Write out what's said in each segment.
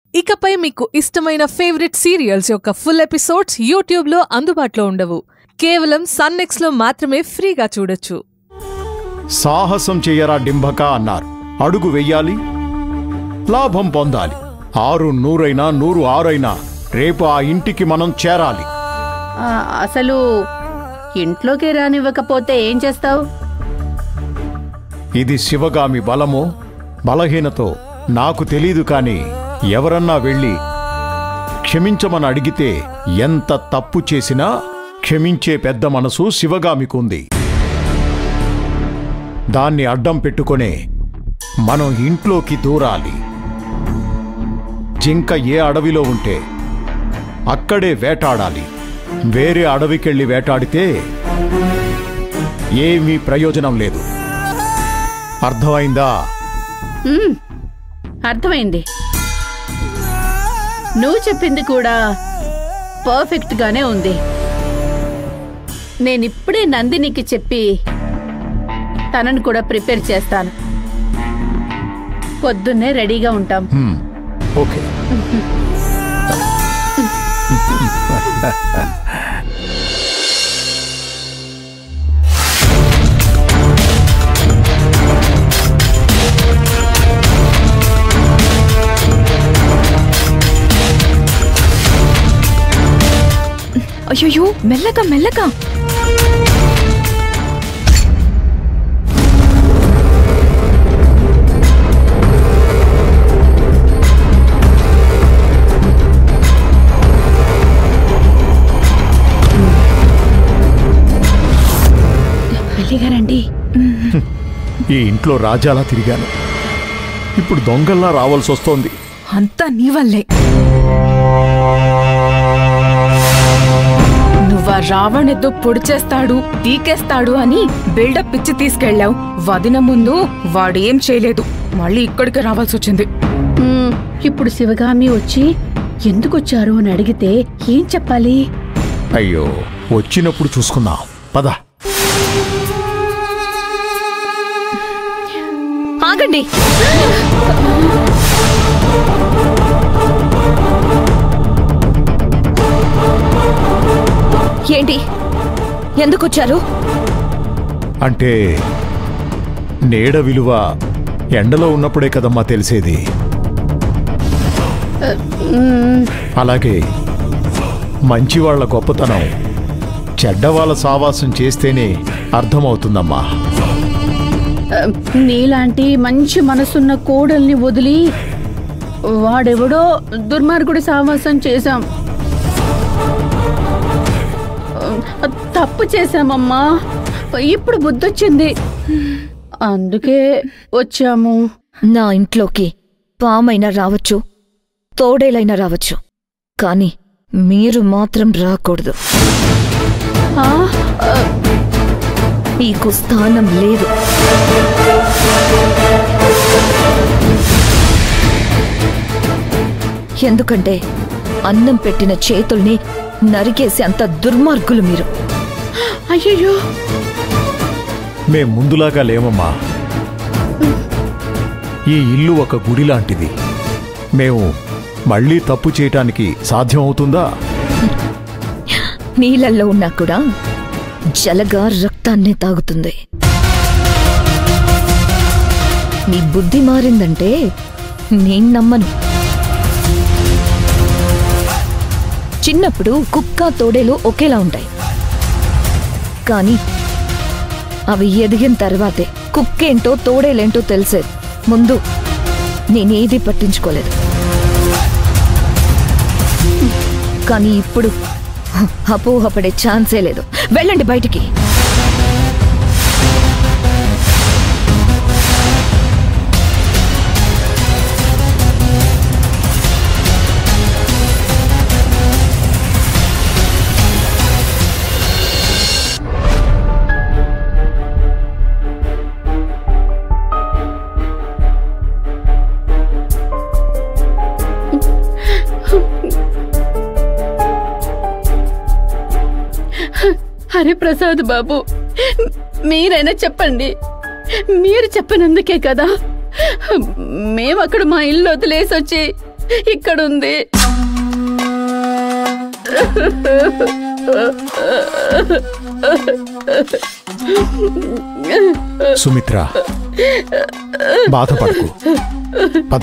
ఇకపై మీకు ఇష్టమైన ఫేవరెట్ సీరియల్స్ యొక్క ఫుల్ ఎపిసోడ్స్ యూట్యూబ్లో అందుబాటులో ఉండవు కేవలం సన్నెక్స్లో మాత్రమే ఫ్రీగా చూడొచ్చు సాహసం చెయ్యరా డింభక అన్నారు అడుగు వెయ్యాలి లాభం పొందాలి ఆరు నూరైనా నూరు ఆరైనా రేపు ఆ ఇంటికి మనం చేరాలి ఆ, అసలు ఇంట్లోకి రానివ్వకపోతే ఏం చేస్తావు ఇది శివగామి బలమో బలహీనతో నాకు తెలీదు కాని ఎవరన్నా వెళ్ళి క్షమించమని అడిగితే ఎంత తప్పు చేసినా క్షమించే పెద్ద మనసు శివగామికుంది దాన్ని అడ్డం పెట్టుకొనే మనం ఇంట్లోకి దూరాలి జింక ఏ అడవిలో ఉంటే అక్కడే వేటాడాలి వేరే అడవికెళ్ళి వేటాడితే ఏమీ ప్రయోజనం లేదు అర్థమైందా ఉమ్, అర్థమైంది నువ్వు చెప్పింది కూడా పర్ఫెక్ట్ గానే ఉంది నేనిప్పుడే నందినికి చెప్పి తనను కూడా ప్రిపేర్ చేస్తాను పొద్దున్నే రెడీగా ఉంటాం హ్మ్, ఓకే అయ్యో మెల్లగా మెల్లగా మెల్లిగా రండి ఈ ఇంట్లో రాజాలా తిరిగాను ఇప్పుడు దొంగల్లా రావాల్సి వస్తోంది అంతా నీ వల్లే నువ్వా రావణ్ ఏదో పొడి చేస్తాడు పీకేస్తాడు అని బిల్డప్ ఇచ్చి తీసుకెళ్ళావు వదిన ముందు వాడేం చేయలేదు మళ్ళీ ఇక్కడికి రావాల్సి వచ్చింది ఉమ్, ఇప్పుడు శివగామి వచ్చి ఎందుకు వచ్చారు అని అడిగితే ఏం చెప్పాలి అయ్యో వచ్చినప్పుడు చూసుకుందాం పద ఆగండి ఏంటి ఎందుకు వచ్చారు అంటే నీడ విలువ ఎండలో ఉన్నప్పుడే కదమ్మా తెలిసేది ఉమ్, అలాగే మంచివాళ్ల గొప్పతనం చెడ్డవాళ్ళ సావాసం చేస్తేనే అర్థమవుతుందమ్మా ఆ, నీలాంటి మంచి మనసున్న కోడల్ని వదిలి వాడెవడో దుర్మార్గుడి సావాసం చేశాం ఆ, తప్పు చేశామమ్మా ఇప్పుడు బుద్ధొచ్చింది అందుకే వచ్చాము నా ఇంట్లోకి పామైనా రావచ్చు తోడేలైనా రావచ్చు కాని మీరు మాత్రం రాకూడదు ఆ, ఆ, మీకు స్థానం లేదు ఎందుకంటే అన్నం పెట్టిన చేతుల్ని నరికేసి అంత దుర్మార్గులు మీరు అయ్యయ్యో మేం ముందులాగా లేమమ్మా ఈ ఇల్లు ఒక గుడి లాంటిది మేము మళ్ళీ తప్పు చేయటానికి సాధ్యం అవుతుందా నీళ్ళల్లో ఉన్నా కూడా జలగా రక్తాన్నే తాగుతుంది నీ బుద్ధి మారిందంటే నేను నమ్మను చిన్నప్పుడు కుక్క తోడేలు ఒకేలా ఉంటాయి కానీ అవి ఎదిగిన తర్వాతే కుక్కేంటో తోడేలేంటో తెలిసేది ముందు నేనేది పట్టించుకోలేదు కానీ ఇప్పుడు అపోహపడే ఛాన్సే లేదు వెళ్ళండి బయటికి హరి ప్రసాద్ బాబు మీరైనా చెప్పండి మీరు చెప్పనందుకే కదా మేము అక్కడ మా ఇల్లు వదిలేసి వచ్చి ఇక్కడుంది సుమిత్ర బాధపడకు పద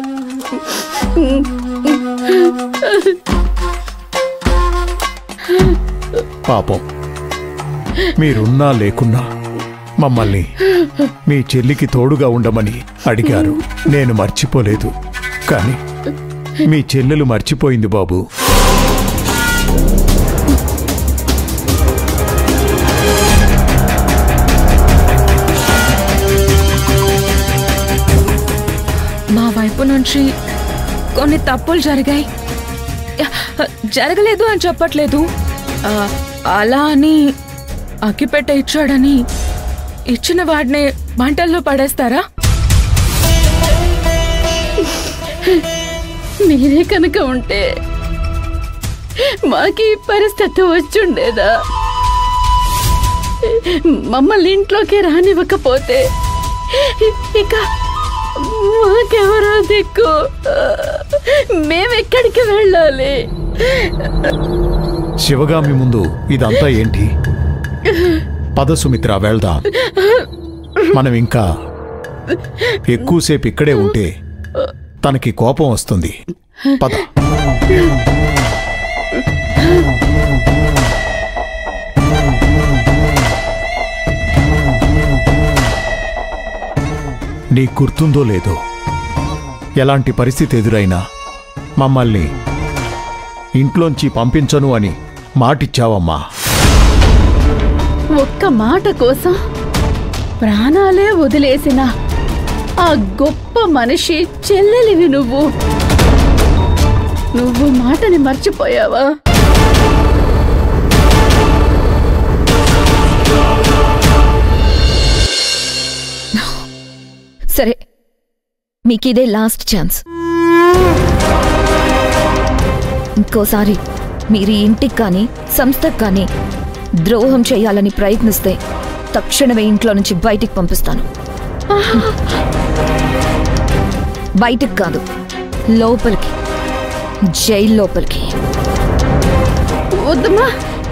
పాపం మీరున్నా లేకున్నా మమ్మల్ని మీ చెల్లికి తోడుగా ఉండమని అడిగారు నేను మర్చిపోలేదు కానీ మీ చెల్లెలు మర్చిపోయింది బాబు మా వైపు నుంచి కొన్ని తప్పులు జరిగాయి జరగలేదు అని చెప్పట్లేదు ఆ, అలా అని అగ్గిపెట్ట ఇచ్చాడని ఇచ్చిన వాడిని మంటల్లో పడేస్తారా మీరే కనుక ఉంటే మాకి ఈ పరిస్థితి వచ్చుండేదా మమ్మల్ని ఇంట్లోకి రానివ్వకపోతే ఇక మాకెవరో దిక్కు మేమెక్కడికి వెళ్ళాలి శివగామి ముందు ఇదంతా ఏంటి పద సుమిత్ర వెళ్దాం మనం ఇంకా ఎక్కువసేపు ఇక్కడే ఉంటే తనకి కోపం వస్తుంది పద నీకు గుర్తుందో లేదో ఎలాంటి పరిస్థితి ఎదురైనా మమ్మల్ని ఇంట్లోంచి పంపించను అని మాటిచ్చావమ్మా ఒక్క మాట కోసం ప్రాణాలే వదిలేసిన ఆ గొప్ప మనిషి చెల్లెలివి నువ్వు నువ్వు మాటని మర్చిపోయావా సరే మీకిదే లాస్ట్ ఛాన్స్ ఇంకోసారి మీరు ఈ ఇంటికి కానీ సంస్థకు కానీ ద్రోహం చేయాలని ప్రయత్నిస్తే తక్షణమే ఇంట్లో నుంచి బయటికి పంపిస్తాను బయటికి కాదు లోపలికి జైలు లోపలికి వద్దమ్మా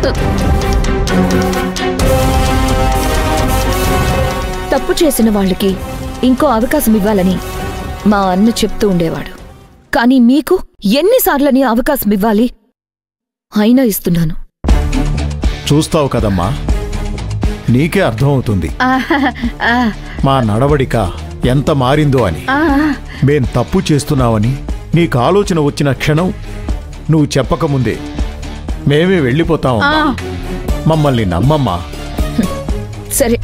తప్పు చేసిన వాళ్ళకి ఇంకో అవకాశం ఇవ్వాలని మా అన్న చెప్తూ ఉండేవాడు కానీ మీకు ఎన్నిసార్లని అవకాశం ఇవ్వాలి అయినా ఇస్తున్నాను చూస్తావు కదమ్మా నీకే అర్థమవుతుంది మా నడవడిక ఎంత మారిందో అని మేం తప్పు చేస్తున్నావని నీకు ఆలోచన వచ్చిన క్షణం నువ్వు చెప్పకముందే మేమే వెళ్ళిపోతామమ్మా మమ్మల్ని నమ్మమ్మా సరే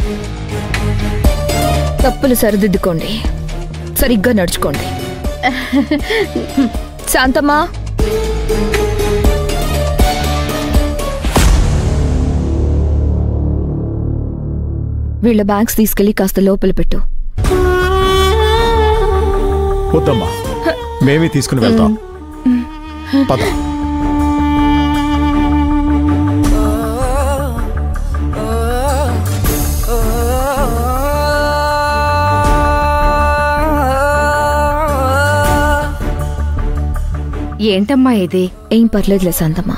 తప్పులు సరిదిద్దుకోండి సరిగ్గా నడుచుకోండి శాంతమ్మా వీళ్ళ బ్యాగ్స్ తీసుకెళ్లి కాస్త లోపల పెట్టు వద్దమ్మా మేమే తీసుకుని వెళ్తాం పద ఏంటమ్మా ఇది ఏం పర్లేదులే శాంతమ్మా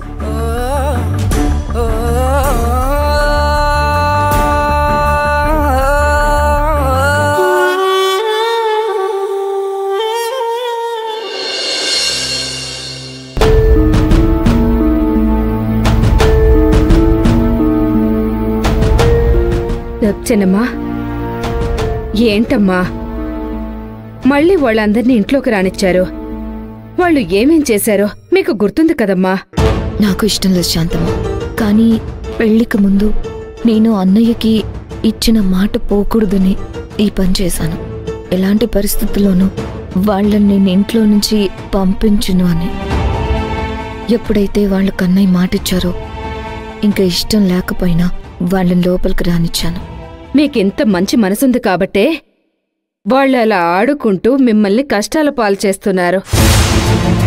చిన్నమ్మా ఏంటమ్మా మళ్ళీ వాళ్ళందరినీ ఇంట్లోకి రానిచ్చారు వాళ్ళు ఏమేం చేశారో మీకు గుర్తుంది కదమ్మా నాకు ఇష్టం లేదు శాంతమ్మ కానీ పెళ్లికి ముందు నేను అన్నయ్యకి ఇచ్చిన మాట పోకూడదని ఈ పని చేశాను ఎలాంటి పరిస్థితుల్లోనూ వాళ్ళని నేను ఇంట్లో నుంచి పంపించును అని ఎప్పుడైతే వాళ్ళు కన్నయ్య మాటిచ్చారో ఇంకా ఇష్టం లేకపోయినా వాళ్ళని లోపలికి రానిచ్చాను మీకింత మంచి మనసుంది కాబట్టే వాళ్ళు అలా ఆడుకుంటూ మిమ్మల్ని కష్టాల పాలు చేస్తున్నారు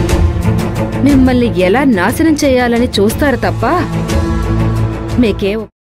మిమ్మల్ని ఎలా నాశనం చేయాలని చూస్తారు తప్ప మీకే